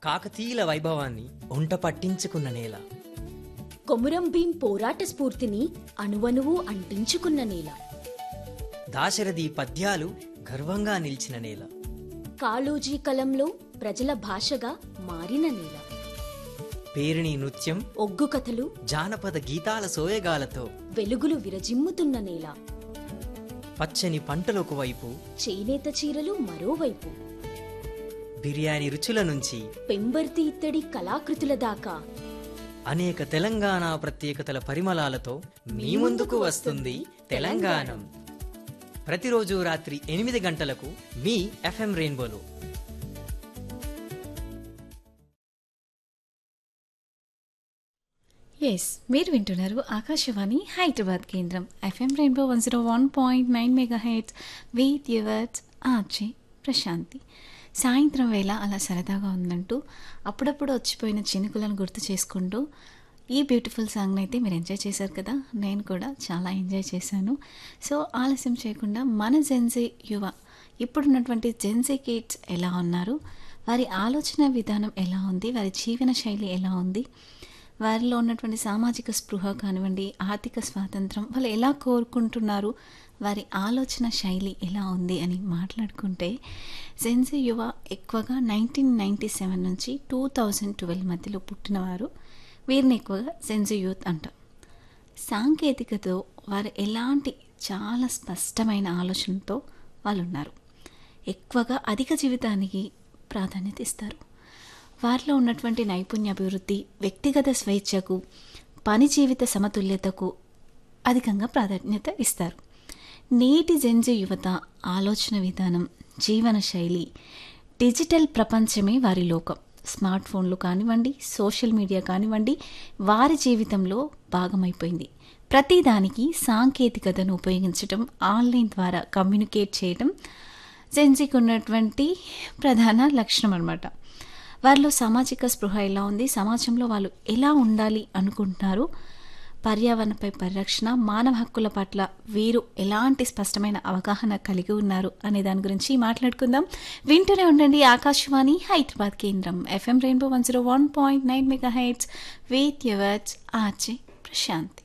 కాకతీయుల వైభవాన్ని ఒంట పట్టించుకున్న నేల కొమురం భీం పోరాట స్ఫూర్తిని అణువణువు అంటించుకున్న నేల దాశరథి పద్యాలు గర్వంగా నిలిచిన నేల కాళోజీ కలంలో ప్రజల భాషగా మారిన నేల పేరిణి నృత్యం ఒగ్గు కథలు జానపద గీతాల సోయగాలతో వెలుగులు విరజిమ్ముతున్న నేల పచ్చని పంటలొక వైపు చేనేత చీరలు మరోవైపు బిర్యానీ రుచుల నుంచి పెంబర్తి ఇత్తడి కళాకృతుల దాకా అనేక తెలంగాణ ప్రత్యేకతల పరిమళాలతో మీ ముందుకు వస్తుంది తెలంగాణం ప్రతిరోజు రాత్రి ఎనిమిది గంటలకు మీ ఎఫ్ఎం రెయిన్బోలో ఎస్ మీరు వింటున్నారు ఆకాశవాణి హైదరాబాద్ కేంద్రం FM rainbow one zero one point nine mega hits with yours RJ Prashanti సాయంత్రం వేళ అలా సరదాగా ఉందంటూ అప్పుడప్పుడు వచ్చిపోయిన చినుకులను గుర్తు చేసుకుంటూ ఈ బ్యూటిఫుల్ సాంగ్ని అయితే మీరు ఎంజాయ్ చేశారు కదా నేను కూడా చాలా ఎంజాయ్ చేశాను సో ఆలస్యం చేయకుండా మన జెన్జీ యువ ఇప్పుడున్నటువంటి జెన్జీ కిడ్స్ ఎలా ఉన్నారు వారి ఆలోచన విధానం ఎలా ఉంది వారి జీవన శైలి ఎలా ఉంది వారిలో ఉన్నటువంటి సామాజిక స్పృహ కానివ్వండి ఆర్థిక స్వాతంత్రం వాళ్ళు ఎలా కోరుకుంటున్నారు వారి ఆలోచన శైలి ఎలా ఉంది అని మాట్లాడుకుంటే జెన్జీ యువ ఎక్కువగా నైన్టీన్ నైంటీ సెవెన్ నుంచి టూ థౌజండ్ ట్వెల్వ్ మధ్యలో పుట్టినవారు వీరిని ఎక్కువగా జెన్జీ యూత్ అంటాం సాంకేతికతో వారు ఎలాంటి చాలా స్పష్టమైన ఆలోచనతో వాళ్ళు ఉన్నారు ఎక్కువగా అధిక జీవితానికి ప్రాధాన్యత ఇస్తారు వారిలో ఉన్నటువంటి నైపుణ్య అభివృద్ధి వ్యక్తిగత స్వేచ్ఛకు పని జీవిత సమతుల్యతకు అధికంగా ప్రాధాన్యత ఇస్తారు నేటి జెంజి యువత ఆలోచన విధానం జీవన శైలి డిజిటల్ ప్రపంచమే వారి లోకం స్మార్ట్ ఫోన్లు కానివ్వండి సోషల్ మీడియా కానివ్వండి వారి జీవితంలో భాగమైపోయింది ప్రతిదానికి సాంకేతికతను ఉపయోగించడం ఆన్లైన్ ద్వారా కమ్యూనికేట్ చేయడం జెన్జీకి ఉన్నటువంటి ప్రధాన లక్షణం అనమాట వారిలో సామాజిక స్పృహ ఎలా ఉంది సమాజంలో వాళ్ళు ఎలా ఉండాలి అనుకుంటున్నారు పర్యావరణపై పరిరక్షణ మానవ హక్కుల పట్ల వీరు ఎలాంటి స్పష్టమైన అవగాహన కలిగి ఉన్నారు అనే దాని గురించి మాట్లాడుకుందాం వింటూనే ఉండండి ఆకాశవాణి హైదరాబాద్ కేంద్రం FM rainbow one zero one point nine mega hits with yours RJ Prashanti